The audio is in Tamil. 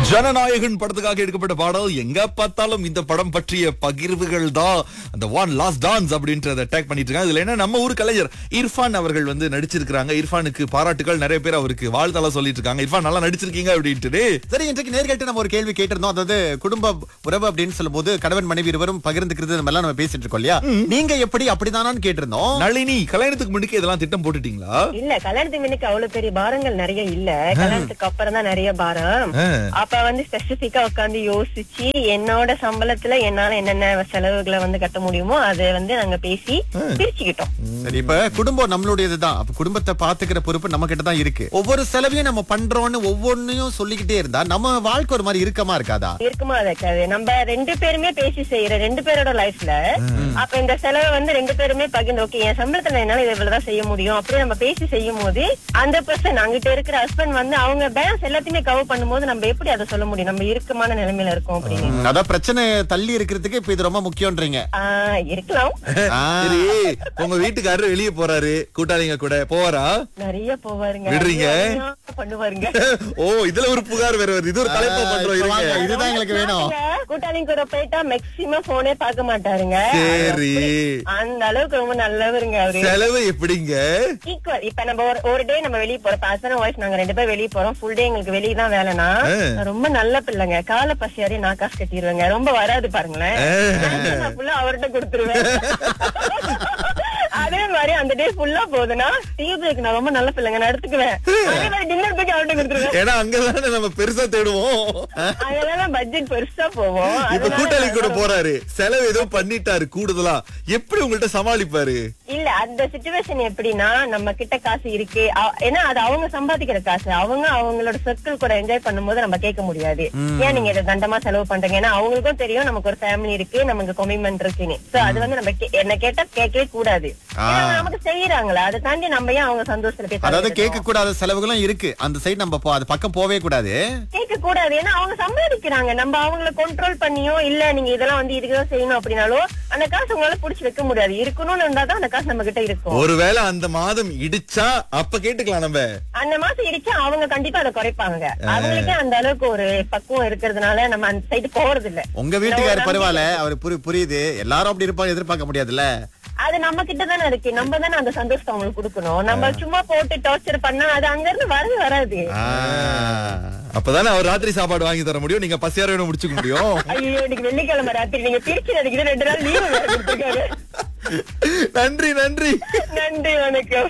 ஜனநாயகன் படத்துக்காக எடுக்கப்பட்ட பாடல் எங்க பார்த்தாலும் இந்த படம் பற்றிய பகிர்வுகள் தான் அந்த ஒன் லாஸ்ட் டான்ஸ் அப்படின்றத அட்டாக் பண்ணிட்டு இருக்காங்க இதுல என்ன நம்ம ஊர் கலைஞர் இர்ஃபான் அவர்கள் வந்து நடிச்சிருக்காங்க இர்ஃபானுக்கு பாராட்டுகள் நிறைய பேர் அவருக்கு வாழ்த்தலாம் சொல்லிட்டு இருக்காங்க இர்ஃபான் நல்லா நடிச்சிருக்கீங்க அப்படின்ட்டு சரி இன்றைக்கு நேர்கிட்ட நம்ம ஒரு கேள்வி கேட்டிருந்தோம் அதாவது குடும்ப உறவு அப்படின்னு சொல்லும்போது கணவன் மனைவி இருவரும் பகிர்ந்துக்கிறது நம்ம எல்லாம் நம்ம பேசிட்டு இருக்கோம் இல்லையா நீங்க எப்படி அப்படிதானான்னு கேட்டிருந்தோம் நளினி கல்யாணத்துக்கு முன்னுக்கு இதெல்லாம் திட்டம் போட்டுட்டீங்களா இல்ல கல்யாணத்துக்கு முன்னுக்கு அவ்வளவு பெரிய பாரங்கள் நிறைய இல்ல கல்யாணத்துக்கு அப்புறம் தான் நிறைய பாரம் ஆ. அப்ப வந்து ஸ்பெசிபிக்கா உட்கார்ந்து யோசிச்சு என்னோட சம்பளத்துல என்னால என்னென்ன செலவுகளை வந்து கட்ட முடியுமோ அதை வந்து நாங்க பேசி பிரிச்சுக்கிட்டோம் சரி இப்ப குடும்பம் நம்மளுடையதுதான் அப்ப குடும்பத்தை பாத்துக்கிற பொறுப்பு நம்ம கிட்ட தான் இருக்கு ஒவ்வொரு செலவையும் நம்ம பண்றோம்னு ஒவ்வொன்னையும் சொல்லிக்கிட்டே இருந்தா நம்ம வாழ்க்கை ஒரு மாதிரி இறுக்கமா இருக்காதா இருக்குமா இருக்காது நம்ம ரெண்டு பேருமே பேசி செய்யற ரெண்டு பேரோட லைஃப்ல அப்ப இந்த செலவை வந்து ரெண்டு பேருமே பகிர்ந்து ஓகே என் சம்பளத்துல என்னால இது இவ்வளவுதான் செய்ய முடியும் அப்படி நம்ம பேசி செய்யும் போது அந்த பர்சன் அங்கிட்ட இருக்கிற ஹஸ்பண்ட் வந்து அவங்க பேலன்ஸ் எல்லாத்தையுமே கவர் பண்ணும்போது நம்ம எப்படி அதை சொல்ல முடியும் நம்ம இறுக்கமான நிலைமையில இருக்கோம் அப்படின்னு ம், அதான் பிரச்சனை தள்ளி இருக்கிறதுக்கு இப்ப இது ரொம்ப முக்கியம்ன்றீங்க ஆஹ் இருக்கலாம் ஆ, சரி உங்க வீட்டுக்காரரு வெளியே போறாரு கூட்டாளிங்க கூட போவாரா நிறைய போவாருங்க விடுறீங்க? நிறைய பண்ணுவாருங்க ஓ இதுல ஒரு புகார் வேற வருது இது ஒரு தலைப்பா ஆ, பண்றோம் இப்ப வாங்க, இருங்க இதுதான் எங்களுக்கு வேணும் கூட்டாளிங்க கூட போயிட்டா மேக்சிமம் போனே பார்க்க மாட்டாருங்க சரி அந்த அளவுக்கு ரொம்ப நல்லவருங்க அவரு செலவு எப்படிங்க ஈக்குவல் இப்ப நம்ம ஒரு ஒரு டே நம்ம வெளிய போறோம் ஹஸ்பண்ட் ஒய்ஃப் நாங்க ரெண்டு பேரும் வெளிய போறோம் ஃபுல் டே எங்களுக்கு வெளிய தான் வேலைனா நான் ரொம்ப நல்ல பிள்ளைங்க கால பசியாரி நான் காசு கட்டிடுவேங்க ரொம்ப வராது பாருங்களேன் நான் ஃபுல்லா அவர்கிட்ட கொடுத்துருவேன் அதே மாதிரி அந்த டே ஃபுல்லா போகுதுன்னா டீ பிரேக் நான் ரொம்ப நல்ல பிள்ளைங்க நான் எடுத்துக்குவேன் அதே மாதிரி டின்னர் பிரேக் அவர்கிட்ட கொடுத்துருவேன் ஏன்னா அங்கதானே நம்ம பெருசா தேடுவோம் அதெல்லாம் பட்ஜெட் பெருசா போவோம் இப்ப அதனால கூட்டாளி கூட நான் போறாரு செலவு ஏதோ பண்ணிட்டாரு கூடுதலா எப்படி உங்கள்ட்ட சமாளிப்பாரு இல்ல அந்த சிச்சுவேஷன் எப்படின்னா நம்ம கிட்ட காசு இருக்கு அ- ஏன்னா அது அவங்க சம்பாதிக்கிற காசு அவங்க அவங்களோட சர்க்கிள் கூட என்ஜாய் பண்ணும்போது நம்ம கேட்க முடியாது ஏன் நீங்க இதை தண்டமா செலவு பண்றீங்க ஏன்னா அவங்களுக்கும் தெரியும் நமக்கு ஒரு ஃபேமிலி இருக்கு நமக்கு கமிட்மெண்ட் இருக்குன்னு சோ அது வந்து நம்ம கே- என்ன கேட்டா கேட்கவே கூடாது ஏன்னா நமக்கு செய்யறாங்களா அதை தாண்டி நம்ம ஏன் அவங்க சந்தோஷத்துல போய் அதாவது தலையிடணும்? கேட்க கூடாத செலவுகளும் இருக்கு அந்த சைடு நம்ம போ- அது பக்கம் போவே கூடாது கேட்க கூடாது ஏன்னா அவங்க சம்பாதிக்கிறாங்க நம்ம அவங்கள கண்ட்ரோல் பண்ணியோ இல்ல நீங்க இதெல்லாம் வந்து இதுக்குதான் செய்யணும் அப்படின்னாலோ அந்த காசு உங்களால புடிச்சு வைக்க முடியாது இருக்கணும்னு இருந்தாதான் அந்த காசு நம்ம கிட்ட இருக்கும் ஒருவேளை அந்த மாதம் இடிச்சா அப்ப கேட்டுக்கலாம் நம்ம அந்த மாசம் இடிச்சா அவங்க கண்டிப்பா அதை குறைப்பாங்க அவங்களுக்கே அந்த அளவுக்கு ஒரு பக்குவம் இருக்கிறதுனால நம்ம அந்த சைடு போறது இல்ல உங்க வீட்டுக்காரர் பரவாயில்ல அவர் புரி- புரியுது எல்லாரும் அப்படி இருப்பாங்க எதிர்பார்க்க முடியாதுல்ல அது நம்ம கிட்ட தானே இருக்கு நம்ம தானே அந்த சந்தோஷத்தை அவங்களுக்கு கொடுக்கணும் நம்ம சும்மா போட்டு டார்ச்சர் பண்ணா அது அங்க இருந்து வரவே வராது ஆ. அப்பதானே அவர் ராத்திரி சாப்பாடு வாங்கி தர முடியும் நீங்க பசியார வேணும் முடிச்சுக்க முடியும் ஐயோ இன்னைக்கு வெள்ளிக்கிழமை ராத்திரி நீங்க திருச்சி நடிக்கிற ரெண்டு நாள் லீவு கொடுத்துருக்காரு நன்றி நன்றி நன்றி வணக்கம்